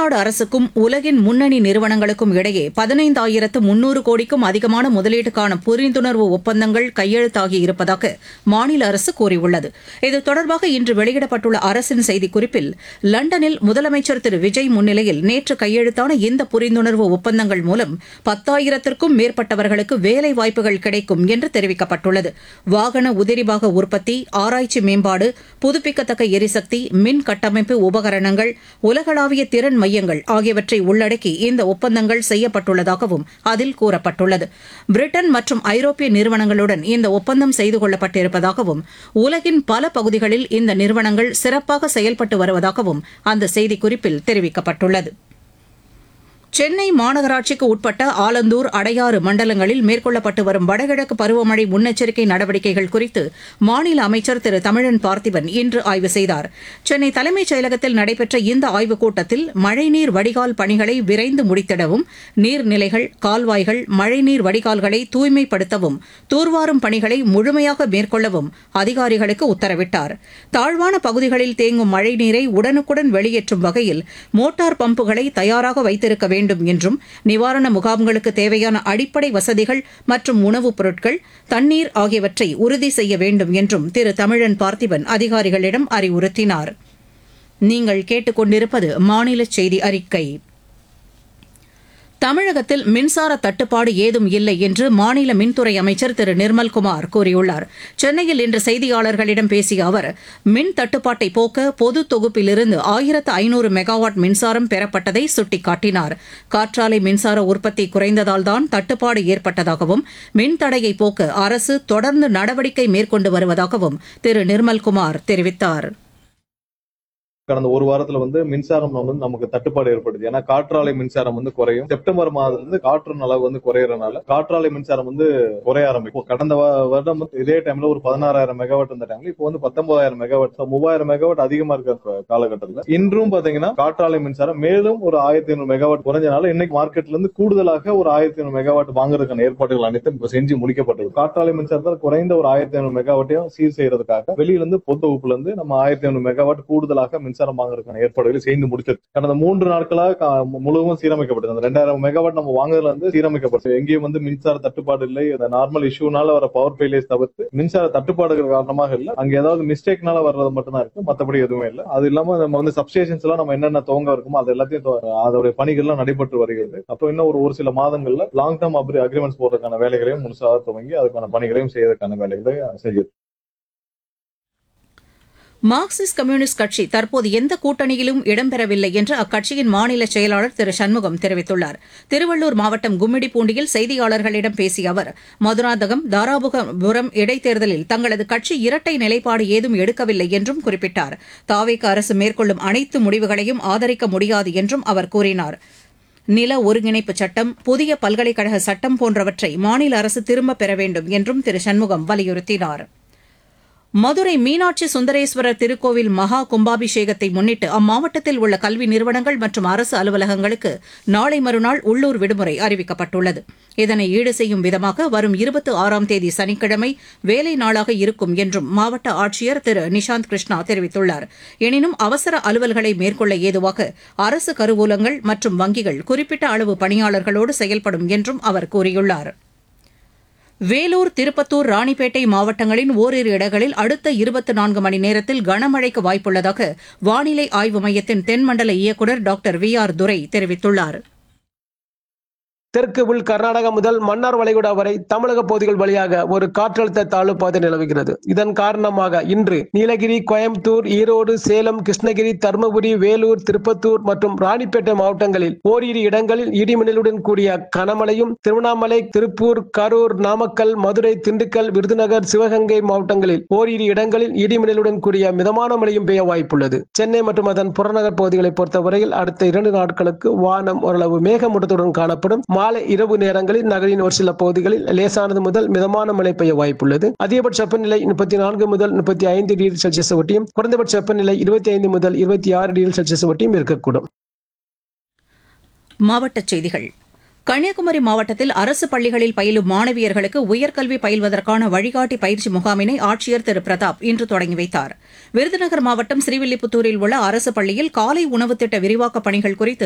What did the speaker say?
தமிழ்நாடு அரசுக்கும் உலகின் முன்னணி நிறுவனங்களுக்கும் இடையே பதினைந்தாயிரத்து முன்னூறு கோடிக்கும் அதிகமான முதலீட்டுக்கான புரிந்துணர்வு ஒப்பந்தங்கள் கையெழுத்தாகி இருப்பதாக மாநில அரசு கூறியுள்ளது இது தொடர்பாக இன்று வெளியிடப்பட்டுள்ள அரசின் செய்திக்குறிப்பில் லண்டனில் முதலமைச்சர் திரு விஜய் முன்னிலையில் நேற்று கையெழுத்தான இந்த புரிந்துணர்வு ஒப்பந்தங்கள் மூலம் பத்தாயிரத்திற்கும் மேற்பட்டவர்களுக்கு வேலை வாய்ப்புகள் கிடைக்கும் என்று தெரிவிக்கப்பட்டுள்ளது வாகன உதிரிபாக உற்பத்தி ஆராய்ச்சி மேம்பாடு புதுப்பிக்கத்தக்க எரிசக்தி மின் கட்டமைப்பு உபகரணங்கள் உலகளாவிய திறன் மையங்கள் ஆகியவற்றை உள்ளடக்கி இந்த ஒப்பந்தங்கள் செய்யப்பட்டுள்ளதாகவும் அதில் கூறப்பட்டுள்ளது பிரிட்டன் மற்றும் ஐரோப்பிய நிறுவனங்களுடன் இந்த ஒப்பந்தம் செய்து கொள்ளப்பட்டிருப்பதாகவும் உலகின் பல பகுதிகளில் இந்த நிறுவனங்கள் சிறப்பாக செயல்பட்டு வருவதாகவும் அந்த செய்திக்குறிப்பில் தெரிவிக்கப்பட்டுள்ளது சென்னை மாநகராட்சிக்கு உட்பட்ட ஆலந்தூர் அடையாறு மண்டலங்களில் மேற்கொள்ளப்பட்டு வரும் வடகிழக்கு பருவமழை முன்னெச்சரிக்கை நடவடிக்கைகள் குறித்து மாநில அமைச்சர் திரு தமிழன் பார்த்திபன் இன்று ஆய்வு செய்தார் சென்னை தலைமைச் செயலகத்தில் நடைபெற்ற இந்த ஆய்வுக் கூட்டத்தில் மழைநீர் வடிகால் பணிகளை விரைந்து முடித்திடவும் நீர்நிலைகள் கால்வாய்கள் மழைநீர் வடிகால்களை தூய்மைப்படுத்தவும் தூர்வாரும் பணிகளை முழுமையாக மேற்கொள்ளவும் அதிகாரிகளுக்கு உத்தரவிட்டார் தாழ்வான பகுதிகளில் தேங்கும் மழைநீரை உடனுக்குடன் வெளியேற்றும் வகையில் மோட்டார் பம்புகளை தயாராக வைத்திருக்க வேண்டும் என்றும் நிவாரண முகாம்களுக்கு தேவையான அடிப்படை வசதிகள் மற்றும் உணவுப் பொருட்கள் தண்ணீர் ஆகியவற்றை உறுதி செய்ய வேண்டும் என்றும் திரு தமிழன் பார்த்திபன் அதிகாரிகளிடம் அறிவுறுத்தினார் நீங்கள் கேட்டுக்கொண்டிருப்பது மாநில செய்தி அறிக்கை தமிழகத்தில் மின்சார தட்டுப்பாடு ஏதும் இல்லை என்று மாநில மின்துறை அமைச்சர் திரு நிர்மல்குமார் கூறியுள்ளார் சென்னையில் இன்று செய்தியாளர்களிடம் பேசிய அவர் மின் தட்டுப்பாட்டை போக்க பொது தொகுப்பிலிருந்து ஆயிரத்து ஐநூறு மெகாவாட் மின்சாரம் பெறப்பட்டதை சுட்டிக்காட்டினார் காற்றாலை மின்சார உற்பத்தி குறைந்ததால்தான் தட்டுப்பாடு ஏற்பட்டதாகவும் மின்தடையை போக்க அரசு தொடர்ந்து நடவடிக்கை மேற்கொண்டு வருவதாகவும் திரு நிர்மல்குமார் தெரிவித்தார் கடந்த ஒரு வாரத்துல வந்து மின்சாரம் வந்து நமக்கு தட்டுப்பாடு ஏற்படுது ஏன்னா காற்றாலை மின்சாரம் வந்து குறையும் செப்டம்பர் மாதத்துல இருந்து காற்றின் அளவு வந்து குறையறதுனால காற்றாலை மின்சாரம் வந்து குறைய ஆரம்பிக்கும் கடந்த வா- வருடம் வந்து இதே டைம்ல ஒரு பதினாறாயிரம் மெகாவாட் இருந்த டைம்ல இப்போ வந்து பத்தொன்பதாயிரம் மெகாவாட் so மூவாயிரம் மெகாவாட் அதிகமா இருக்கிற காலகட்டத்துல இன்றும் பாத்தீங்கன்னா காற்றாலை மின்சாரம் மேலும் ஒரு ஆயிரத்தி ஐநூறு மெகாவாட் குறைஞ்சனால இன்னைக்கு மார்க்கெட்ல இருந்து கூடுதலாக ஒரு ஆயிரத்தி ஐநூறு மெகாவாட் வாங்குறதுக்கான ஏற்பாடுகள் அனைத்தும் இப்ப செஞ்சு முடிக்கப்பட்டது காற்றாலை மின்சாரத்தில் குறைந்த ஒரு ஆயிரத்தி ஐநூறு மெகாவாட்டையும் சீர் செய்யறதுக்காக வெளியில இருந்து பொது தொகுப்புல இருந்து நம்ம ஆயிரத்தி ஐநூறு மெகாவாட் கூடுதலாக மின்சாரம் வாங்குறதுக்கான ஏற்பாடுகளை செய்து முடிச்சது கடந்த மூன்று நாட்களாக கா- முழுவதும் சீரமைக்கப்பட்டது அந்த ரெண்டாயிரம் மெகாவாட் நம்ம வாங்குறதுல இருந்து சீரமைக்கப்பட்டது எங்கேயும் வந்து மின்சார தட்டுப்பாடு இல்லை இந்த நார்மல் இஷ்யூனால வர பவர் ஃபெயிலியர்ஸ் தவிர்த்து மின்சார தட்டுப்பாடுகள் காரணமாக இல்ல அங்க ஏதாவது மிஸ்டேக்னால வர்றது மட்டும் தான் இருக்கு மத்தபடி எதுவுமே இல்லை அது இல்லாம நம்ம வந்து சப்ஸ்டேஷன்ஸ் எல்லாம் நம்ம என்னென்ன துவங்க இருக்குமோ அது எல்லாத்தையும் துவ- அதோட பணிகள் எல்லாம் நடைபெற்று வருகிறது அப்போ இன்னும் ஒரு ஒரு சில மாதங்கள்ல லாங் டேர்ம் அக்ரிமெண்ட்ஸ் போடுறதுக்கான வேலைகளையும் முழுசாக துவங்கி அதுக்கான பணிகளையும் செய்வதற்கான வேலைகளை செய்யுது மார்க்சிஸ்ட் கம்யூனிஸ்ட் கட்சி தற்போது எந்த கூட்டணியிலும் இடம்பெறவில்லை என்று அக்கட்சியின் மாநில செயலாளர் திரு சண்முகம் தெரிவித்துள்ளார் திருவள்ளூர் மாவட்டம் கும்மிடிப்பூண்டியில் செய்தியாளர்களிடம் பேசிய அவர் மதுராந்தகம் தாராபுரம் இடைத்தேர்தலில் தங்களது கட்சி இரட்டை நிலைப்பாடு ஏதும் எடுக்கவில்லை என்றும் குறிப்பிட்டார் தாவேக அரசு மேற்கொள்ளும் அனைத்து முடிவுகளையும் ஆதரிக்க முடியாது என்றும் அவர் கூறினார் நில ஒருங்கிணைப்பு சட்டம் புதிய பல்கலைக்கழக சட்டம் போன்றவற்றை மாநில அரசு திரும்பப் பெற வேண்டும் என்றும் திரு சண்முகம் வலியுறுத்தினார் மதுரை மீனாட்சி சுந்தரேஸ்வரர் திருக்கோவில் மகா கும்பாபிஷேகத்தை முன்னிட்டு அம்மாவட்டத்தில் உள்ள கல்வி நிறுவனங்கள் மற்றும் அரசு அலுவலகங்களுக்கு நாளை மறுநாள் உள்ளூர் விடுமுறை அறிவிக்கப்பட்டுள்ளது இதனை ஈடு செய்யும் விதமாக வரும் இருபத்தி ஆறாம் தேதி சனிக்கிழமை வேலை நாளாக இருக்கும் என்றும் மாவட்ட ஆட்சியர் திரு நிஷாந்த் கிருஷ்ணா தெரிவித்துள்ளார் எனினும் அவசர அலுவல்களை மேற்கொள்ள ஏதுவாக அரசு கருவூலங்கள் மற்றும் வங்கிகள் குறிப்பிட்ட அளவு பணியாளர்களோடு செயல்படும் என்றும் அவர் கூறியுள்ளார் வேலூர் திருப்பத்தூர் ராணிப்பேட்டை மாவட்டங்களின் ஓரிரு இடங்களில் அடுத்த இருபத்தி நான்கு மணி நேரத்தில் கனமழைக்கு வாய்ப்புள்ளதாக வானிலை ஆய்வு மையத்தின் தென்மண்டல இயக்குநர் டாக்டர் வி ஆர் துரை தெரிவித்துள்ளார் தெற்கு உள் கர்நாடகா முதல் மன்னார் வளைகுடா வரை தமிழக பகுதிகள் வழியாக ஒரு காற்றழுத்த தாழ்வு பாதை நிலவுகிறது இதன் காரணமாக இன்று நீலகிரி கோயம்புத்தூர் ஈரோடு சேலம் கிருஷ்ணகிரி தருமபுரி வேலூர் திருப்பத்தூர் மற்றும் ராணிப்பேட்டை மாவட்டங்களில் ஓரிரு இடங்களில் இடிமின்னலுடன் கூடிய கனமழையும் திருவண்ணாமலை திருப்பூர் கரூர் நாமக்கல் மதுரை திண்டுக்கல் விருதுநகர் சிவகங்கை மாவட்டங்களில் ஓரிரு இடங்களில் இடிமின்னலுடன் கூடிய மிதமான மழையும் பெய்ய வாய்ப்புள்ளது சென்னை மற்றும் அதன் புறநகர் பகுதிகளை பொறுத்தவரையில் அடுத்த இரண்டு நாட்களுக்கு வானம் ஓரளவு மேகமூட்டத்துடன் காணப்படும் மாலை இரவு நேரங்களில் நகரின் ஒரு சில பகுதிகளில் லேசானது முதல் மிதமான மழை பெய்ய வாய்ப்புள்ளது அதிகபட்ச வெப்பநிலை முப்பத்தி நான்கு முதல் முப்பத்தி ஐந்து டிகிரி செல்சியஸ் ஒட்டியும் குறைந்தபட்ச வெப்பநிலை இருபத்தி ஐந்து முதல் இருபத்தி ஆறு டிகிரி செல்சியஸ் ஒட்டியும் இருக்கக்கூடும் மாவட்டச் செய்திகள் கன்னியாகுமரி மாவட்டத்தில் அரசு பள்ளிகளில் பயிலும் மாணவியர்களுக்கு உயர்கல்வி பயில்வதற்கான வழிகாட்டி பயிற்சி முகாமினை ஆட்சியர் திரு பிரதாப் இன்று தொடங்கி வைத்தார் விருதுநகர் மாவட்டம் ஸ்ரீவில்லிபுத்தூரில் உள்ள அரசு பள்ளியில் காலை உணவு திட்ட விரிவாக்கப் பணிகள் குறித்து